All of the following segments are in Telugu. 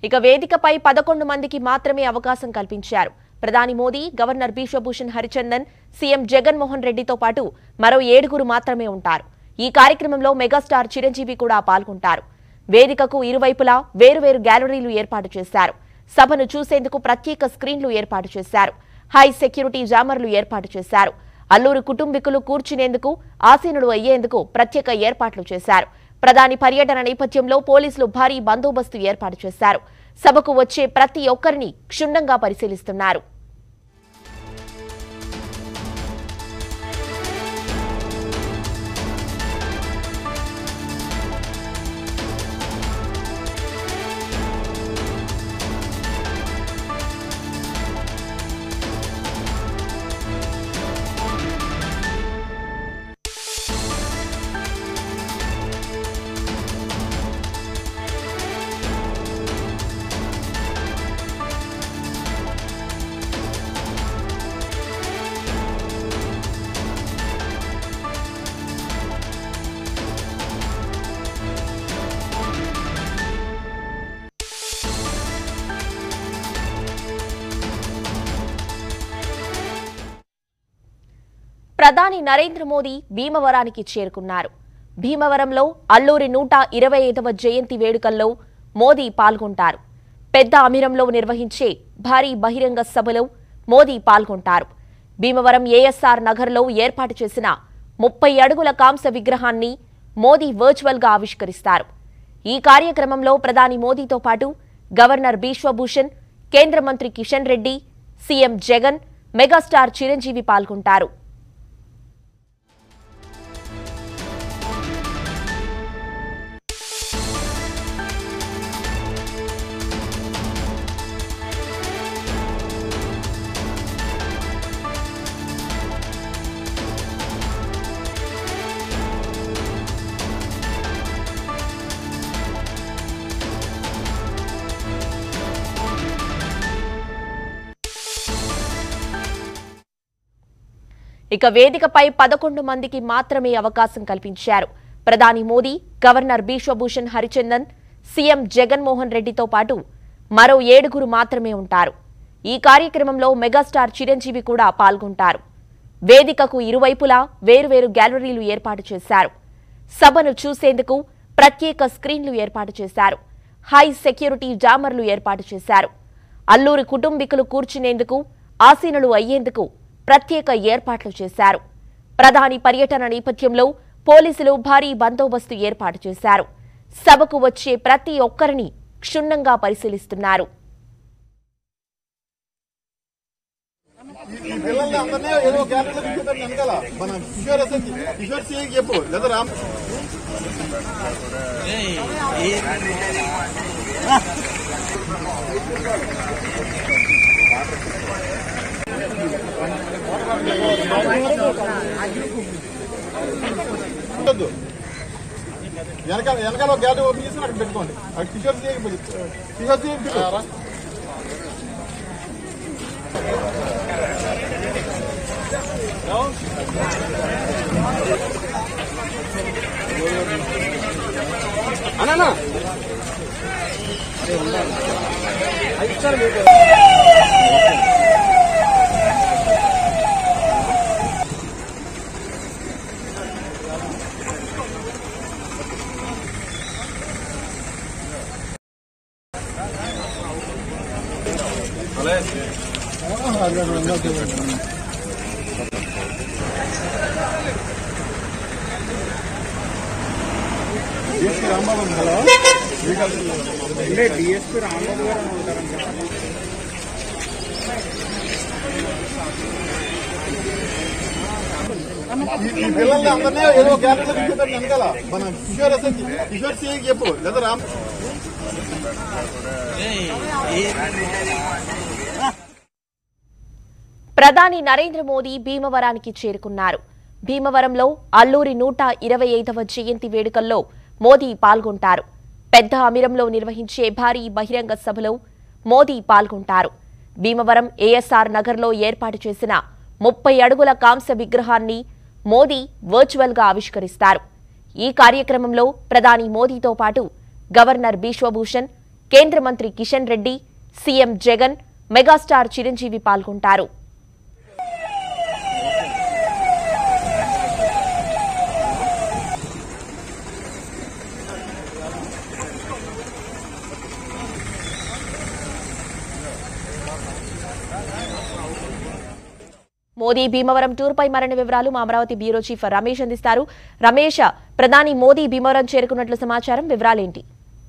ఇక వేదికపై పదకొండు మందికి మాత్రమే అవకాశం కల్పించారు ప్రధాని మోదీ గవర్నర్ బిశ్వభూషణ్ హరిచందన్ సీఎం జగన్మోహన్ రెడ్డితో పాటు మరో ఏడుగురు మాత్రమే ఉంటారు ఈ కార్యక్రమంలో మెగాస్టార్ చిరంజీవి కూడా పాల్గొంటారు వేదికకు ఇరువైపులా వేరువేరు గ్యాలరీలు ఏర్పాటు చేశారు సభను చూసేందుకు ప్రత్యేక స్క్రీన్లు ఏర్పాటు చేశారు హై సెక్యూరిటీ జామర్లు ఏర్పాటు చేశారు అల్లూరు కుటుంబీకులు కూర్చునేందుకు ఆసీనుడు అయ్యేందుకు ప్రత్యేక ఏర్పాట్లు చేశారు ప్రధాని పర్యటన నేపథ్యంలో పోలీసులు భారీ బందోబస్తు ఏర్పాటు చేశారు సభకు వచ్చే ప్రతి ఒక్కరిని క్షుణ్ణంగా పరిశీలిస్తున్నారు ప్రధాని నరేంద్ర మోదీ భీమవరానికి చేరుకున్నారు భీమవరంలో అల్లూరి నూట ఇరవై ఐదవ జయంతి వేడుకల్లో మోదీ పాల్గొంటారు పెద్ద అమిరంలో నిర్వహించే భారీ బహిరంగ సభలో మోదీ పాల్గొంటారు భీమవరం ఏఎస్ఆర్ నగర్లో ఏర్పాటు చేసిన ముప్పై అడుగుల కాంస విగ్రహాన్ని మోదీ వర్చువల్గా ఆవిష్కరిస్తారు ఈ కార్యక్రమంలో ప్రధాని మోదీతో పాటు గవర్నర్ బిశ్వభూషణ్ కేంద్ర మంత్రి కిషన్ రెడ్డి సీఎం జగన్ మెగాస్టార్ చిరంజీవి పాల్గొంటారు ఇక వేదికపై పదకొండు మందికి మాత్రమే అవకాశం కల్పించారు ప్రధాని మోదీ గవర్నర్ బిశ్వభూషణ్ హరిచందన్ సీఎం జగన్మోహన్ రెడ్డితో పాటు మరో ఏడుగురు మాత్రమే ఉంటారు ఈ కార్యక్రమంలో మెగాస్టార్ చిరంజీవి కూడా పాల్గొంటారు వేదికకు ఇరువైపులా వేరువేరు గ్యాలరీలు ఏర్పాటు చేశారు సభను చూసేందుకు ప్రత్యేక స్క్రీన్లు ఏర్పాటు చేశారు హై సెక్యూరిటీ జామర్లు ఏర్పాటు చేశారు అల్లూరి కుటుంబీకులు కూర్చునేందుకు ఆసీనులు అయ్యేందుకు ప్రత్యేక ఏర్పాట్లు చేశారు ప్రధాని పర్యటన నేపథ్యంలో పోలీసులు భారీ బందోబస్తు ఏర్పాటు చేశారు సభకు వచ్చే ప్రతి ఒక్కరిని క్షుణ్ణంగా పరిశీలిస్తున్నారు ఈ పిల్లల్ని అందరినీ ఏదో గ్యాలరీలో కూర్చోబెట్టి వెనకాల మన కిషోర్ అసలు కిషోర్ సీకి చెప్పు లేదా రామ్ ఉండొద్దు. వెనకాల వెనకాల ఒక గ్యాలరీ ఓపెన్ చేసి అక్కడ పెట్టుకోండి అక్కడ కిషోర్ సీకి కిషోర్ సీకి అన్నా రాంబాబు హలో అంటే డిఎస్పీ రాంబాబు గారు అని ఉంటారంట ఈ పిల్లల్ని అందరినీ ఏదో గ్యాలరీలో కూర్చోబెట్టి వెనకాల మన కిషోర్ అసలు కిషోర్ సీకి చెప్పు లేదా రామ్ ప్రధాని నరేంద్ర మోదీ భీమవరానికి చేరుకున్నారు భీమవరంలో అల్లూరి నూట ఇరవై ఐదవ జయంతి వేడుకల్లో మోదీ పాల్గొంటారు పెద్ద అమిరంలో నిర్వహించే భారీ బహిరంగ సభలో మోదీ పాల్గొంటారు భీమవరం ఏఎస్ఆర్ నగర్లో ఏర్పాటు చేసిన ముప్పై అడుగుల కాంస్య విగ్రహాన్ని మోదీ వర్చువల్గా ఆవిష్కరిస్తారు ఈ కార్యక్రమంలో ప్రధాని మోదీతో పాటు గవర్నర్ బిశ్వభూషణ్ కేంద్ర మంత్రి కిషన్ రెడ్డి సీఎం జగన్ మెగాస్టార్ చిరంజీవి పాల్గొంటారు మోదీ భీమవరం టూర్పై మరిన్ని వివరాలు మా అమరావతి బ్యూరో చీఫ్ రమేష్ అందిస్తారు రమేష్ ప్రధాని మోదీ భీమవరం చేరుకున్నట్లు సమాచారం వివరాలేంటి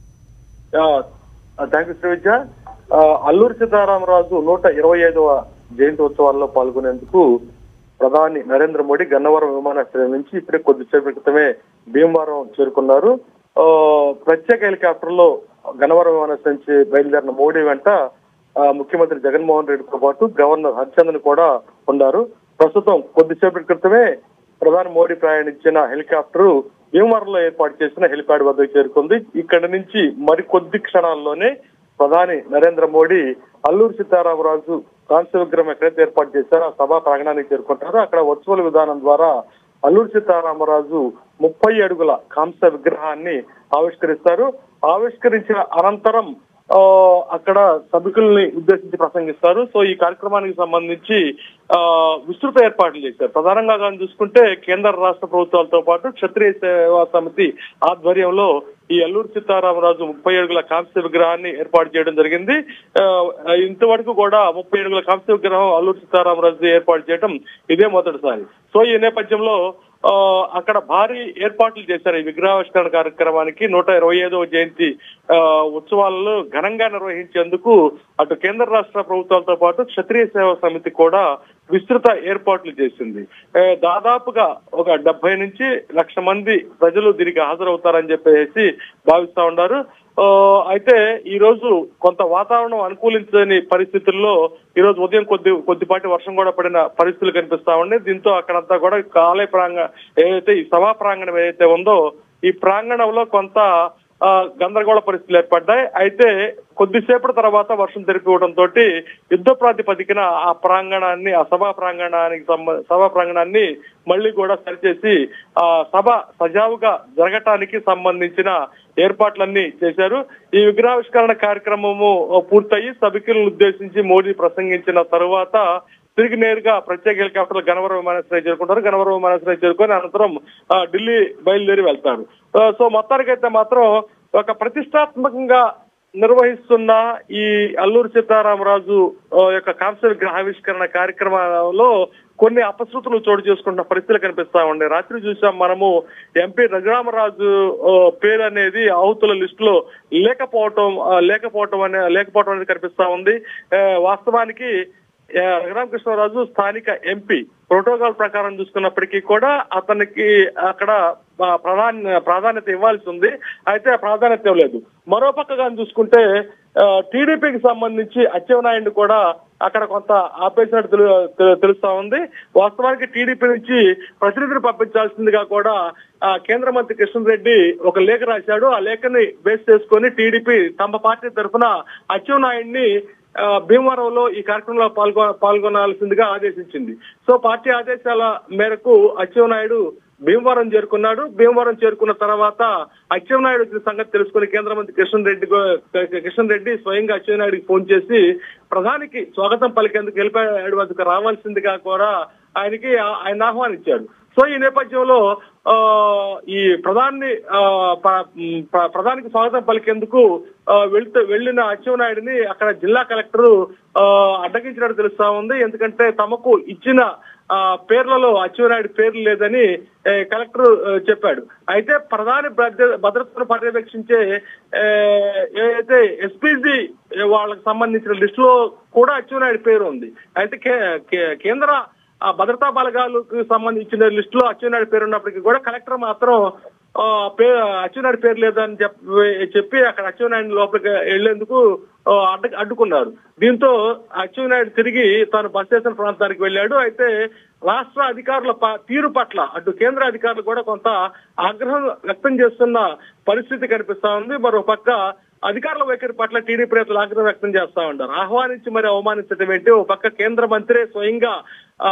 థ్యాంక్ యూ శ్రీవిద్య ఆ, అల్లూరి సీతారామరాజు నూట ఇరవై ఐదవ జయంతి ఉత్సవాల్లో పాల్గొనేందుకు ప్రధాని నరేంద్ర మోడీ గన్నవరం విమానాశ్రయం నుంచి ఇప్పుడే కొద్దిసేపటి క్రితమే భీమవరం చేరుకున్నారు ఆ, ప్రత్యేక హెలికాప్టర్ లో గన్నవరం విమానాశ్రయం నుంచి బయలుదేరిన మోడీ వెంట ఆ, ముఖ్యమంత్రి జగన్మోహన్ రెడ్డితో పాటు గవర్నర్ హరిచందన్ కూడా ఉన్నారు ప్రస్తుతం కొద్దిసేపటి క్రితమే ప్రధాని మోడీ ప్రయాణించిన హెలికాప్టర్ భీమవరంలో ఏర్పాటు చేసిన హెలిప్యాడ్ వద్దకు చేరుకుంది ఇక్కడి నుంచి మరికొద్ది క్షణాల్లోనే ప్రధాని నరేంద్ర మోడీ అల్లూరు సీతారామరాజు కాంస్య విగ్రహం ఎక్కడైతే ఏర్పాటు చేశారో ఆ సభా ప్రాంగణానికి చేరుకుంటారో అక్కడ వర్చువల్ విధానం ద్వారా అల్లూరు సీతారామరాజు ముప్పై అడుగుల కాంస్య విగ్రహాన్ని ఆవిష్కరిస్తారు ఆవిష్కరించిన అనంతరం ఆ, అక్కడ సభికుల్ని ఉద్దేశించి ప్రసంగిస్తారు సో ఈ కార్యక్రమానికి సంబంధించి ఆ విస్తృత ఏర్పాట్లు చేశారు ప్రధానంగా కానీ చూసుకుంటే కేంద్ర రాష్ట్ర ప్రభుత్వాలతో పాటు క్షత్రియ సేవా సమితి ఆధ్వర్యంలో ఈ అల్లూరు సీతారామరాజు ముప్పై అడుగుల కాంస్య విగ్రహాన్ని ఏర్పాటు చేయడం జరిగింది ఆ, ఇంతవరకు కూడా ముప్పై అడుగుల కాంస్య విగ్రహం అల్లూరు సీతారామరాజు ఏర్పాటు చేయడం ఇదే మొదటిసారి సో ఈ నేపథ్యంలో ఆ, అక్కడ భారీ ఏర్పాట్లు చేశారు ఈ విగ్రహావిష్కరణ కార్యక్రమానికి నూట ఇరవై ఐదవ జయంతి ఆ, ఉత్సవాలను ఘనంగా నిర్వహించేందుకు అటు కేంద్ర రాష్ట్ర ప్రభుత్వాలతో పాటు క్షత్రియ సేవా సమితి కూడా విస్తృత ఏర్పాట్లు చేసింది ఆ, దాదాపుగా ఒక డెబ్బై నుంచి లక్ష మంది ప్రజలు దీనికి హాజరవుతారని చెప్పేసి భావిస్తా ఉన్నారు ఆ, అయితే ఈ రోజు కొంత వాతావరణం అనుకూలించని పరిస్థితుల్లో ఈ రోజు ఉదయం కొద్ది కొద్దిపాటి వర్షం కూడా పడిన పరిస్థితులు కనిపిస్తా ఉన్నాయి దీంతో అక్కడంతా కూడా ఆలయ ప్రాంగ ఏదైతే ఈ సభా ప్రాంగణం ఏదైతే ఉందో ఈ ప్రాంగణంలో కొంత ఆ, గందరగోళ పరిస్థితులు ఏర్పడ్డాయి అయితే కొద్దిసేపటి తర్వాత వర్షం తెరిపివ్వడంతో యుద్ధ ప్రాతిపదికన ఆ ప్రాంగణాన్ని ఆ సభా ప్రాంగణానికి సంబ సభా ప్రాంగణాన్ని మళ్ళీ కూడా సరిచేసి ఆ సభ సజావుగా జరగటానికి సంబంధించిన ఏర్పాట్లన్నీ చేశారు ఈ విగ్రహావిష్కరణ కార్యక్రమము పూర్తయి సభికులను ఉద్దేశించి మోడీ ప్రసంగించిన తరువాత తిరిగి నేరుగా ప్రత్యేక హెలికాప్టర్ గనవరం విమానాశ్రయం చేరుకుంటారు గనవరం విమానాశ్రయం చేరుకొని అనంతరం ఆ, ఢిల్లీ బయలుదేరి వెళ్తారు ఆ, సో మొత్తానికైతే మాత్రం ఒక ప్రతిష్టాత్మకంగా నిర్వహిస్తున్న ఈ అల్లూరు సీతారామరాజు ఆ, యొక్క కాంస్య విగ్రహావిష్కరణ కార్యక్రమంలో కొన్ని అపశృతులు చోటు చేసుకుంటున్న పరిస్థితులు కనిపిస్తా ఉన్నాయి రాత్రి చూసాం మనము ఎంపీ రఘురామరాజు ఆ, పేరు అనేది ఆహుతుల లిస్ట్ లో లేకపోవటం ఆ, లేకపోవటం అనే లేకపోవటం అనేది కనిపిస్తా ఉంది ఆ, వాస్తవానికి ఆ, రఘురామకృష్ణరాజు స్థానిక ఎంపీ ప్రోటోకాల్ ప్రకారం చూసుకున్నప్పటికీ కూడా అతనికి అక్కడ ఆ, ప్రధాన ప్రాధాన్యత ఇవ్వాల్సి ఉంది అయితే ఆ ప్రాధాన్యత ఇవ్వలేదు మరో పక్కగా చూసుకుంటే టీడీపీకి సంబంధించి అచ్చెవనాయుడు కూడా అక్కడ కొంత ఆపేసినట్టు తెలు- తెలు- తెలుస్తా ఉంది వాస్తవానికి టీడీపీ నుంచి ప్రతినిధిని పంపించాల్సిందిగా కూడా ఆ, కేంద్ర మంత్రి కిషన్ రెడ్డి ఒక లేఖ రాశాడు ఆ లేఖని బేస్ చేసుకొని టీడీపీ తమ పార్టీ తరఫున అచ్చెవనాయుడిని ఆ, భీమవరంలో ఈ కార్యక్రమంలో పాల్గొ పాల్గొనాల్సిందిగా ఆదేశించింది సో పార్టీ ఆదేశాల మేరకు అచ్చెవనాయుడు భీమవరం చేరుకున్నాడు భీమవరం చేరుకున్న తర్వాత అచ్చెవనాయుడు వచ్చిన సంగతి తెలుసుకుని కేంద్ర మంత్రి కిషన్ రెడ్డి గో- కిషన్ రెడ్డి స్వయంగా అచ్చెవనాయుడికి ఫోన్ చేసి ప్రధానికి స్వాగతం పలికేందుకు వెళ్ళిపోయాడు వద్దకు రావాల్సిందిగా కూడా ఆయనకి ఆ- ఆయన ఆహ్వానించాడు సో ఈ నేపథ్యంలో ఆ ఈ ప్రధాన్ని ఆ, ప- మ్, ప్ర- ప్రధానికి స్వాగతం పలికేందుకు ఆ, వెళ్తూ వెళ్లిన అచ్చెవనాయుడిని అక్కడ జిల్లా కలెక్టర్ ఆ, అడ్డగించినట్టు తెలుస్తా ఉంది ఎందుకంటే తమకు ఇచ్చిన ఆ పేర్లలో అచ్చెవనాయుడు పేర్లు లేదని ఏ, కలెక్టర్ ఆ, చెప్పాడు అయితే ప్రధాని భద్ర- భద్రతను పర్యవేక్షించే ఏ, ఏదైతే ఎస్పీజీ వాళ్ళకి సంబంధించిన లిస్టులో కూడా అచ్చెవనాయుడు పేరు ఉంది అయితే కే- కే- కేంద్ర ఆ భద్రతా బలగాలకు సంబంధించిన లిస్ట్ లో అచ్చెన్నాయుడు పేరు ఉన్నప్పటికీ కూడా కలెక్టర్ మాత్రం ఆ, పే అచ్చెన్నాయుడు పేరు లేదని చెప్పి చెప్పి అక్కడ అచ్చెన్నాయుడు లోపలికి వెళ్లేందుకు ఆ, అడ్డు అడ్డుకున్నారు దీంతో అచ్చెన్నాయుడు తిరిగి తాను బస్ స్టేషన్ ప్రాంతానికి వెళ్ళాడు అయితే రాష్ట్ర అధికారుల ప- తీరు పట్ల అటు కేంద్ర అధికారులు కూడా కొంత ఆగ్రహం వ్యక్తం చేస్తున్న పరిస్థితి కనిపిస్తా ఉంది మరో పక్క అధికారుల వైఖరి పట్ల టీడీపీ నేతలు ఆగ్రహం వ్యక్తం చేస్తా ఉంటారు ఆహ్వానించి మరి అవమానించడం ఏంటి ఓ పక్క కేంద్ర మంత్రి స్వయంగా ఆ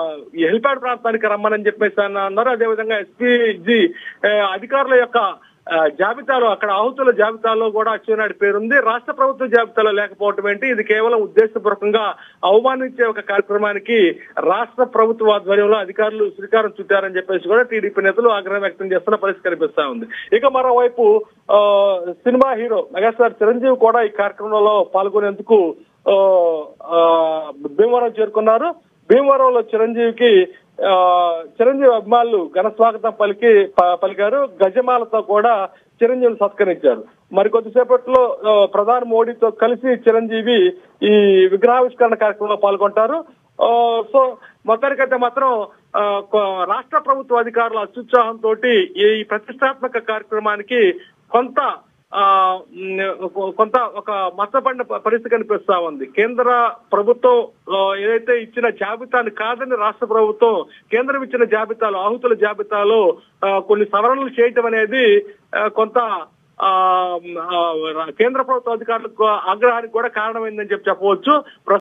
ఈ హెలిప్యాడ్ ప్రాంతానికి రమ్మని చెప్పేసి అన్న- అన్నారు అదేవిధంగా ఎస్పీజీ అధికారుల యొక్క ఆ, జాబితాలో అక్కడ ఆహుతుల జాబితాలో కూడా అచ్చెన్నాయుడు పేరుంది రాష్ట్ర ప్రభుత్వ జాబితాలో లేకపోవటం ఏంటి ఇది కేవలం ఉద్దేశపూర్వకంగా అవమానించే ఒక కార్యక్రమానికి రాష్ట్ర ప్రభుత్వ ఆధ్వర్యంలో అధికారులు శ్రీకారం చుట్టారని చెప్పేసి కూడా టీడీపీ నేతలు ఆగ్రహం వ్యక్తం చేస్తున్న పరిస్థితి కనిపిస్తా ఉంది ఇక మరోవైపు ఆ, సినిమా హీరో మెగాస్టార్ చిరంజీవి కూడా ఈ కార్యక్రమంలో పాల్గొనేందుకు ఆ, ఆ, భీమవరం చేరుకున్నారు భీమవరంలో చిరంజీవికి ఆ, చిరంజీవి అభిమానులు ఘన స్వాగతం పలికి ప- పలికారు గజమాలతో కూడా చిరంజీవిని సత్కరించారు మరి కొద్దిసేపట్లో ఆ, ప్రధాని మోడీతో కలిసి చిరంజీవి ఈ విగ్రహావిష్కరణ కార్యక్రమంలో పాల్గొంటారు ఆ, సో మొత్తానికైతే మాత్రం ఆ, కొ- రాష్ట్ర ప్రభుత్వ అధికారుల అత్యుత్సాహంతో ఈ ప్రతిష్టాత్మక కార్యక్రమానికి కొంత ఆ మ్, కొ- కొంత ఒక మచ్చపడిన ప- పరిస్థితి కనిపిస్తా ఉంది కేంద్ర ప్రభుత్వం ఆ, ఏదైతే ఇచ్చిన జాబితాని కాదని రాష్ట్ర ప్రభుత్వం కేంద్రం ఇచ్చిన జాబితాలో ఆహుతుల జాబితాలో ఆ, కొన్ని సవరణలు చేయటం అనేది ఆ, కొంత ఆ మ్, ఆ, కేంద్ర ప్రభుత్వ అధికారులకు ఆగ్రహానికి కూడా కారణమైందని చెప్పి చెప్పవచ్చు